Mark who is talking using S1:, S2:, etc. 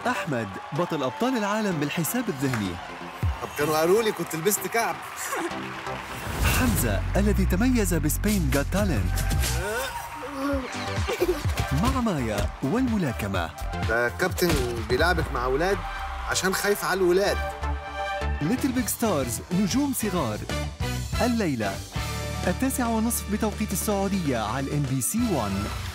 S1: أحمد بطل أبطال العالم بالحساب الذهني
S2: طب كانوا قالوا لي كنت لبست كعب
S1: حمزة الذي تميز بسبين جات تالنت مع مايا والملاكمة
S2: ده كابتن بيلعبك مع اولاد عشان خايف على الولاد
S1: ليتل بيج ستارز نجوم صغار الليلة التاسعة ونصف بتوقيت السعودية على الام بي سي 1